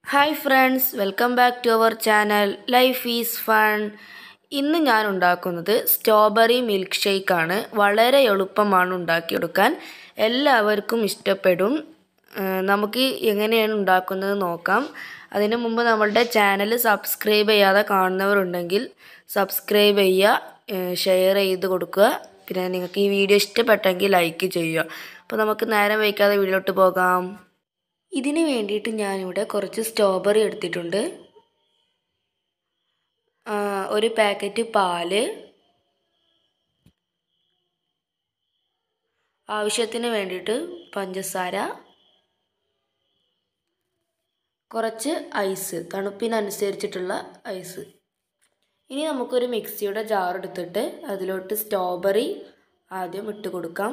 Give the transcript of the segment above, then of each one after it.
hi friends welcome back to our channel life is fun ഇന്ന് ഞാൻ ഉണ്ടാക്കുന്നത് strawberry milk ഷേക്കാണ് വളരെ എളുപ്പമാണ് ഉണ്ടാക്കിയെടുക്കാൻ എല്ലാവർക്കും ഇഷ്ടപ്പെടും ആ, നമുക്ക് എങ്ങനെയാണ് ഉണ്ടാക്കുന്നത് നോക്കാം അതിനു മുമ്പ് നമ്മളുടെ ചാനൽ സബ്സ്ക്രൈബ് ചെയ്യാതെ കാണുന്നവരുണ്ടെങ്കിൽ സബ്സ്ക്രൈബ് ചെയ്യുക ഷെയർ ചെയ്ത് കൊടുക്കുക പിന്നെ നിങ്ങൾക്ക് ഈ വീഡിയോ ഇഷ്ടപ്പെട്ടെങ്കിൽ ലൈക്ക് ചെയ്യുക അപ്പോൾ നമുക്ക് നേരം വയ്ക്കാതെ വീഡിയോട്ട് പോകാം ഇതിന് വേണ്ടിയിട്ട് ഞാനിവിടെ കുറച്ച് സ്ട്രോബെറി എടുത്തിട്ടുണ്ട് ആ, ഒരു പാക്കറ്റ് പാല് ആവശ്യത്തിന് വേണ്ടിയിട്ട് പഞ്ചസാര കുറച്ച് ഐസ് തണുപ്പിനനുസരിച്ചിട്ടുള്ള ഐസ് ഇനി നമുക്കൊരു മിക്സിയുടെ ജാർ എടുത്തിട്ട് അതിലോട്ട് സ്ട്രോബെറി ആദ്യം ഇട്ട് കൊടുക്കാം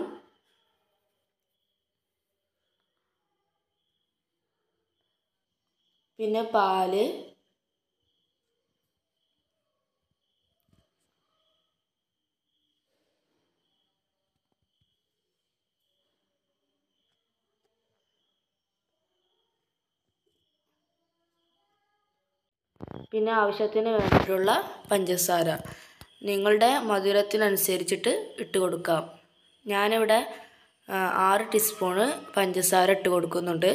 പിന്നെ പാല് പിന്നെ ആവശ്യത്തിന് വേണ്ടിയിട്ടുള്ള പഞ്ചസാര നിങ്ങളുടെ മധുരത്തിനനുസരിച്ചിട്ട് ഇട്ട് കൊടുക്കാം ഞാനിവിടെ ആ, ആറ് ടീസ്പൂണ് പഞ്ചസാര ഇട്ട് കൊടുക്കുന്നുണ്ട്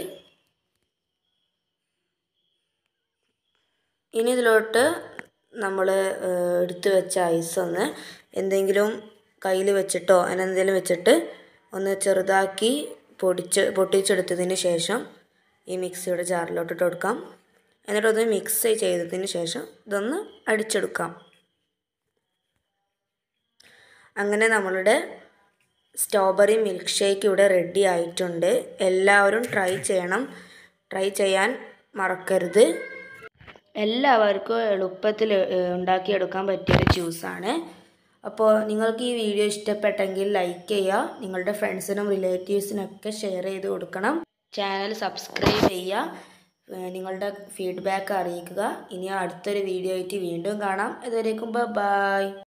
ഇനി ഇതിലോട്ട് നമ്മൾ എടുത്തു വെച്ച ഐസ് ഒന്ന് എന്തെങ്കിലും കയ്യിൽ വെച്ചിട്ടോ അങ്ങനെ എന്തെങ്കിലും വെച്ചിട്ട് ഒന്ന് ചെറുതാക്കി പൊടിച്ച് പൊട്ടിച്ചെടുത്തതിന് ശേഷം ഈ മിക്സിയുടെ ജാറിലോട്ട് ഇട്ട് കൊടുക്കാം എന്നിട്ടൊന്ന് മിക്സ് ചെയ്തതിന് ശേഷം ഇതൊന്ന് അടിച്ചെടുക്കാം അങ്ങനെ നമ്മളുടെ സ്ട്രോബെറി മിൽക്ക് ഷേക്ക് ഇവിടെ റെഡി ആയിട്ടുണ്ട് എല്ലാവരും ട്രൈ ചെയ്യണം ട്രൈ ചെയ്യാൻ മറക്കരുത് എല്ലാവർക്കും എളുപ്പത്തിൽ ഏഹ്, ഉണ്ടാക്കിയെടുക്കാൻ പറ്റിയൊരു ജ്യൂസാണ് അപ്പോൾ നിങ്ങൾക്ക് ഈ വീഡിയോ ഇഷ്ടപ്പെട്ടെങ്കിൽ ലൈക്ക് ചെയ്യുക നിങ്ങളുടെ ഫ്രണ്ട്സിനും റിലേറ്റീവ്സിനൊക്കെ ഷെയർ ചെയ്ത് കൊടുക്കണം ചാനൽ സബ്സ്ക്രൈബ് ചെയ്യുക ഏഹ്, നിങ്ങളുടെ ഫീഡ്ബാക്ക് അറിയിക്കുക ഇനി അടുത്തൊരു വീഡിയോ ആയിട്ട് വീണ്ടും കാണാം ഇതുവരേക്കും ബൈ